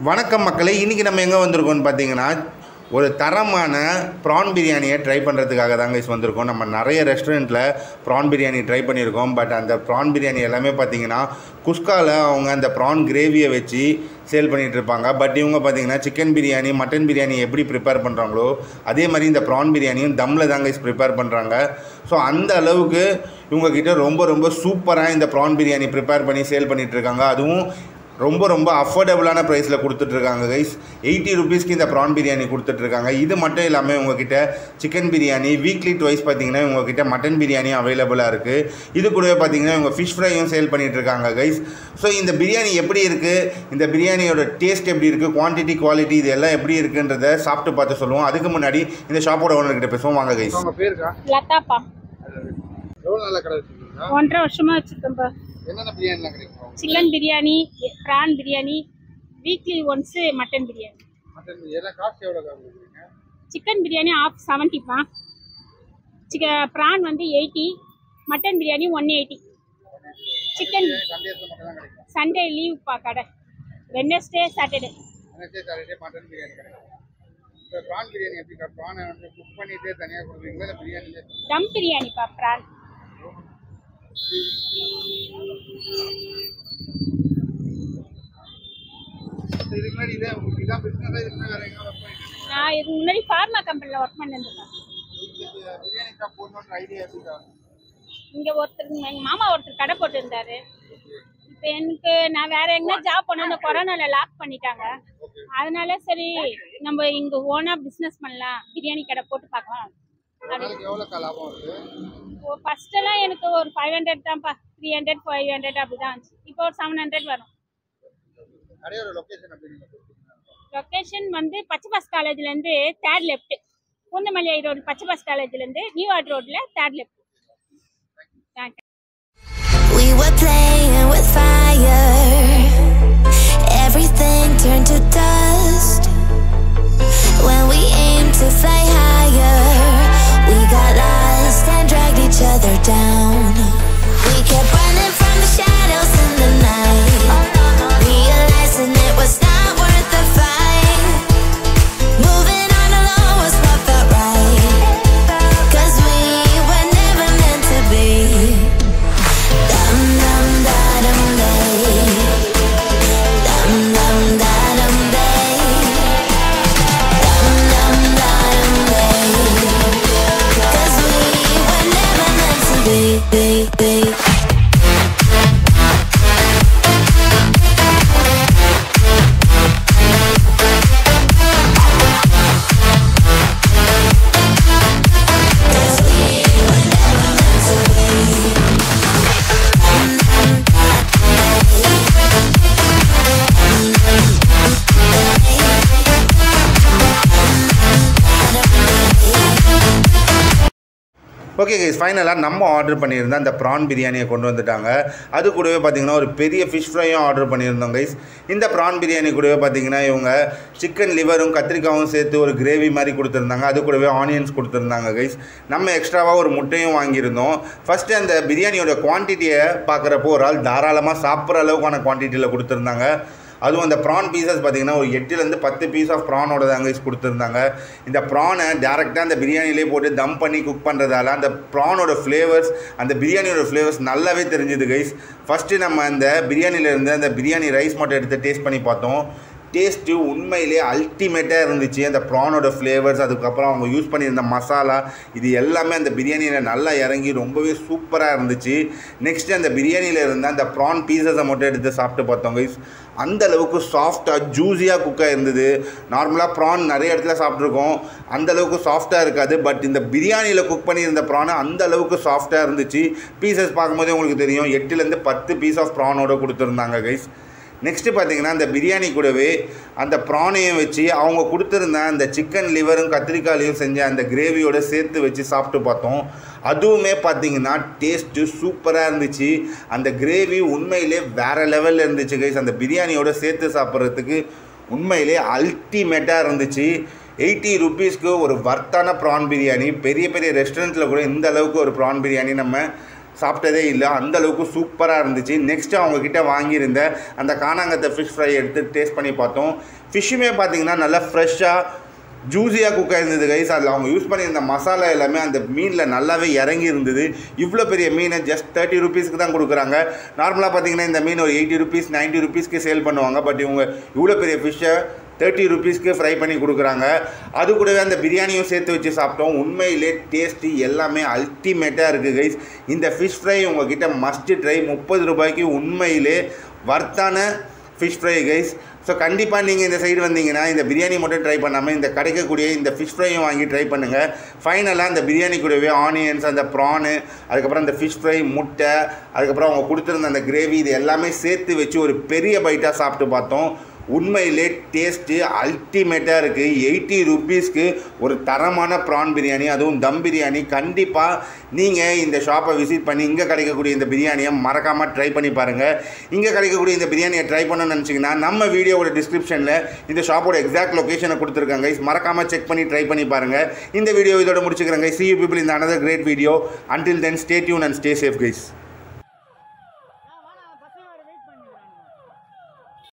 வணக்கம் மக்களே இன்றைக்கி நம்ம எங்கே வந்திருக்கோம்னு பார்த்தீங்கன்னா ஒரு தரமான ப்ரான் பிரியாணியை ட்ரை பண்ணுறதுக்காக தாங்க guys வந்திருக்கோம் நம்ம நிறைய ரெஸ்டாரண்ட்டில் ப்ரான் பிரியாணி ட்ரை பண்ணியிருக்கோம் பட் அந்த ப்ரான் பிரியாணி எல்லாமே பார்த்தீங்கன்னா குஸ்காவில் அவங்க அந்த ப்ரான் கிரேவியை வச்சு சேல் பண்ணிகிட்டு இருப்பாங்க பட் இவங்க பார்த்தீங்கன்னா சிக்கன் பிரியாணி மட்டன் பிரியாணி எப்படி ப்ரிப்பேர் பண்ணுறாங்களோ அதே மாதிரி இந்த ப்ரான் பிரியாணியும் தம்மில் தாங்க guys ப்ரிப்பேர் பண்ணுறாங்க ஸோ அந்த அளவுக்கு இவங்கக்கிட்ட ரொம்ப ரொம்ப சூப்பராக இந்த ப்ரான் பிரியாணி ப்ரிப்பேர் பண்ணி சேல் பண்ணிகிட்டு இருக்காங்க அதுவும் ரொம்ப ரொம்ப அஃபோர்டபுளான ப்ரைஸில் கொடுத்துட்ருக்காங்க கைஸ் எயிட்டி ருபீஸ்க்கு இந்த ப்ரான் பிரியாணி கொடுத்துட்ருக்காங்க இது மட்டும் இல்லாமல் உங்ககிட்ட சிக்கன் பிரியாணி வீக்லி டுவைஸ் பார்த்தீங்கன்னா உங்ககிட்ட மட்டன் பிரியாணியும் அவைலபிளாக இருக்குது இது கூடவே பார்த்தீங்கன்னா இவங்க ஃபிஷ் ஃப்ரையும் சேல் பண்ணிகிட்ருக்காங்க கைஸ் ஸோ இந்த பிரியாணி எப்படி இருக்குது இந்த பிரியாணியோட டேஸ்ட் எப்படி இருக்குது குவான்டிட்டி குவாலிட்டி இது எல்லாம் எப்படி இருக்குன்றத சாப்பிட்டு பார்த்து சொல்லுவோம் அதுக்கு முன்னாடி இந்த ஷாப்போட ஓனர்கிட்ட பேசுவோம் வாங்க கைஸ் உங்க பேருக்கா லதாப்பா எவ்வளவு நல்ல கடை வச்சிருக்கீங்களா ஒன்றரை வருஷமா வச்சிருக்கேன்ப்பா என்னென்ன பிரியாணிலாம் கிடைக்கும் chicken biryani prawn biryani weekly once mutton biryani mutton biryani cost எவ்வளோ கொடுக்குறீங்க சிக்கன் பிரியாணி ஆஃப் செவன்ட்டிப்பா சிக்க ப்ரான் வந்து eighty mutton biryani one eighty chicken சண்டேஸில் மட்டும் தான் கிடைக்கும் சண்டே லீவ்ப்பா கடை Wednesday Saturday Wednesday Saturday mutton biryani கிடைக்கும் இப்போ ப்ரான் பிரியாணி எப்படிக்கா ப்ரானை வந்து குக் பண்ணிட்டே தனியாக கொடுக்குறீங்களா இல்லை பிரியாணிலே தம் பிரியாணிப்பா ப்ரான் இதுக்கு முன்னாடி இதே உங்களுக்கு இதான் பிஸ்னஸாக இதுக்கு முன்னாடி வேறு எங்கே ஒர்க் பண்ணிட்டு நான் இதுக்கு முன்னாடி ஃபார்மா கம்பெனியில் ஒர்க் பண்ணிருந்தேன் இருக்கீங்க பிரியாணி ஷாப் போடணுன்ற ஐடியா எப்படிக்கா இங்கே ஒருத்தர் எங்கள் மாமா ஒருத்தர் கடை போட்டிருந்தாரு இப்போ எனக்கு நான் வேற எங்கன்னா ஜாப் பண்ண இந்த கொரோனால லாக் பண்ணிட்டாங்க அதனால சரி நம்ம இங்க ஓனா பிசினஸ் பண்ணலாம் பிரியாணி கடை போட்டு பார்க்கலாம் ஒரு நாளைக்கு எவ்வளோக்கா லாபம் வருது ஃபர்ஸ்ட் எல்லாம் எனக்கு ஒரு ஃபைவ் ஹண்ட்ரட் தான்ப்பா த்ரீ ஹண்ட்ரட் ஃபைவ் ஹண்ட்ரட் அப்படிதான் இருந்துச்சு இப்போ ஒரு செவன் ஹண்ட்ரட் வரும் கடையோட லொக்கேஷன் எப்படி நீங்கள் கொடுத்தீங்க லொக்கேஷன் வந்து பச்சை பாஸ் காலேஜ்லேருந்து தேர்ட் லெஃப்ட் பூந்தமல்லி ரோடு பச்சை பாஸ் காலேஜ்லேருந்து நியூ ஆர்ட் ரோட்ல third left thank you We were playing with fire. Everything turned to dust. When we aimed to fly higher, we got lost and dragged each other down. We kept running from the shadows in the night, realizing it was not worth the fight. Moving on alone was what felt right, 'cause we were never meant to be. Dum dum da dum day. Dum dum da dum day. Dum dum da dum day. 'Cause we were never meant to be, be, be. Okay guys ஃபைனலாக நம்ம order பண்ணியிருந்த அந்த PRAN பிரியாணியை கொண்டு வந்துட்டாங்க அது கூடவே பார்த்தீங்கன்னா ஒரு பெரிய ஃபிஷ் ஃப்ரையும் ஆர்டர் பண்ணியிருந்தோம் கைஸ் இந்த ப்ரான் பிரியாணி கூடவே பார்த்தீங்கன்னா இவங்க சிக்கன் லிவரும் கத்திரிக்காயும் சேர்த்து ஒரு கிரேவி மாதிரி கொடுத்துருந்தாங்க அது கூடவே ஆனியன்ஸ் கொடுத்துருந்தாங்க கைஸ் நம்ம எக்ஸ்ட்ராவாக ஒரு முட்டையும் வாங்கியிருந்தோம் ஃபஸ்ட்டு அந்த பிரியாணியோட குவான்டிட்டியை பார்க்குறப்போ ஒரு ஆள் தாராளமாக சாப்பிட்ற அளவுக்கான குவான்டிட்டியில் கொடுத்துருந்தாங்க அதுவும் அந்த ப்ரான் பீசஸ் பார்த்தீங்கன்னா ஒரு எட்டுலேருந்து பத்து பீஸ் ஆஃப் ப்ரானோட தாங்க கொடுத்துருந்தாங்க இந்த ப்ரானை டேரெக்டாக அந்த பிரியாணிலே போட்டு தம் பண்ணி குக் பண்ணுறதால அந்த ப்ரானோட ஃப்ளேவர்ஸ் அந்த பிரியாணியோட ஃப்ளேவர்ஸ் நல்லாவே தெரிஞ்சுது கைஸ் ஃபஸ்ட்டு நம்ம அந்த பிரியாணியில் இருந்து அந்த பிரியாணி ரைஸ் மட்டும் எடுத்து டேஸ்ட் பண்ணி பார்த்தோம் டேஸ்ட்டு உண்மையிலே அல்டிமேட்டாக இருந்துச்சு அந்த ப்ரானோட ஃப்ளேவர்ஸ் அதுக்கப்புறம் அவங்க யூஸ் பண்ணியிருந்த மசாலா இது எல்லாமே அந்த பிரியாணியில் நல்லா இறங்கி ரொம்பவே சூப்பராக இருந்துச்சு நெக்ஸ்ட்டு அந்த பிரியாணியில் இருந்த அந்த ப்ரான் பீசஸை மட்டும் எடுத்து சாப்பிட்டு பார்த்தோம் கைஸ் அந்த அளவுக்கு சாஃப்டாக ஜூஸியாக குக்காக இருந்தது நார்மலாக ப்ரான் நிறைய இடத்துல சாப்பிட்ருக்கோம் அந்த அளவுக்கு சாஃப்டாக இருக்காது பட் இந்த பிரியாணியில் குக் பண்ணியிருந்த ப்ரான் அந்த அளவுக்கு சாஃப்டாக இருந்துச்சு பீசஸ் பார்க்கும்போதே உங்களுக்கு தெரியும் எட்டுலேருந்து பத்து பீஸ் ஆஃப் ப்ரானோட கொடுத்துருந்தாங்க கைஸ் நெக்ஸ்ட்டு பார்த்தீங்கன்னா அந்த பிரியாணி கூடவே அந்த ப்ரானையும் வச்சு அவங்க கொடுத்துருந்த அந்த சிக்கன் லிவரும் கத்திரிக்காயிலையும் செஞ்ச அந்த கிரேவியோட சேர்த்து வச்சு சாப்பிட்டு பார்த்தோம் அதுவுமே பார்த்தீங்கன்னா டேஸ்ட்டு சூப்பராக இருந்துச்சு அந்த கிரேவி உண்மையிலே வேறு லெவலில் இருந்துச்சு கைஸ் அந்த பிரியாணியோட சேர்த்து சாப்பிட்றதுக்கு உண்மையிலே அல்டிமேட்டாக இருந்துச்சு எயிட்டி ருபீஸ்க்கு ஒரு வர்த்தான ப்ரான் பிரியாணி பெரிய பெரிய ரெஸ்டாரண்ட்டில் கூட இந்த அளவுக்கு ஒரு ப்ரான் பிரியாணி நம்ம சாப்பிட்டதே இல்லை அந்த அளவுக்கு சூப்பராக இருந்துச்சு நெக்ஸ்ட்டு அவங்கக்கிட்ட வாங்கியிருந்த அந்த காணாங்கத்தை ஃபிஷ் ஃப்ரை எடுத்து டேஸ்ட் பண்ணி பார்த்தோம் ஃபிஷ்ஷுமே பார்த்தீங்கன்னா நல்லா ஃப்ரெஷ்ஷாக ஜூஸியாக குக்காக இருந்தது கைஸ் அதில் அவங்க யூஸ் பண்ணியிருந்த மசாலா எல்லாமே அந்த மீனில் நல்லாவே இறங்கி இருந்தது இவ்வளோ பெரிய மீனை ஜஸ்ட் தேர்ட்டி ருபீஸ்க்கு தான் கொடுக்குறாங்க நார்மலாக பார்த்தீங்கன்னா இந்த மீன் ஒரு எயிட்டி ருபீஸ் நைன்ட்டி ருபீஸ்க்கு சேல் பண்ணுவாங்க பட் இவங்க இவ்வளோ பெரிய ஃபிஷ்ஷை தேர்ட்டி ருபீஸ்க்கு ஃப்ரை பண்ணி கொடுக்குறாங்க அது கூடவே அந்த பிரியாணியும் சேர்த்து வச்சு சாப்பிட்டோம் உண்மையிலே டேஸ்ட்டு எல்லாமே அல்டிமேட்டாக இருக்குது கைஸ் இந்த ஃபிஷ் ஃப்ரை உங்ககிட்ட மஸ்ட்டு ட்ரை முப்பது ரூபாய்க்கு உண்மையிலே வர்த்தான ஃபிஷ் ஃப்ரை கைஸ் ஸோ கண்டிப்பாக நீங்கள் இந்த சைடு வந்தீங்கன்னா இந்த பிரியாணி மட்டும் ட்ரை பண்ணாமல் இந்த கிடைக்கக்கூடிய இந்த ஃபிஷ் ஃப்ரையும் வாங்கி ட்ரை பண்ணுங்கள் ஃபைனலாக அந்த பிரியாணி கூடவே ஆனியன்ஸ் அந்த ப்ரானு அதுக்கப்புறம் அந்த ஃபிஷ் ஃப்ரை முட்டை அதுக்கப்புறம் அவங்க கொடுத்துருந்த அந்த கிரேவி இது எல்லாமே சேர்த்து வச்சு ஒரு பெரிய பைட்டாக சாப்பிட்டு பார்த்தோம் உண்மையிலே டேஸ்ட்டு அல்டிமேட்டாக இருக்குது எயிட்டி ருபீஸ்க்கு ஒரு தரமான ப்ரான் பிரியாணி அதுவும் தம் பிரியாணி கண்டிப்பாக நீங்கள் இந்த ஷாப்பை விசிட் பண்ணி இங்கே கிடைக்கக்கூடிய இந்த பிரியாணியை மறக்காமல் ட்ரை பண்ணி பாருங்கள் இங்கே கிடைக்கக்கூடிய இந்த பிரியாணியை ட்ரை பண்ணணும்னு நினச்சிங்கன்னா நம்ம வீடியோவோட டிஸ்கிரிப்ஷனில் இந்த ஷாப்போட எக்ஸாக்ட் லொக்கேஷனை கொடுத்துருக்காங்க மறக்காமல் செக் பண்ணி ட்ரை பண்ணி பாருங்கள் இந்த வீடியோ இதோட முடிச்சுக்கிறேங்க சி யூ பீப்புள் இந்த another great video until then stay tuned and stay safe guys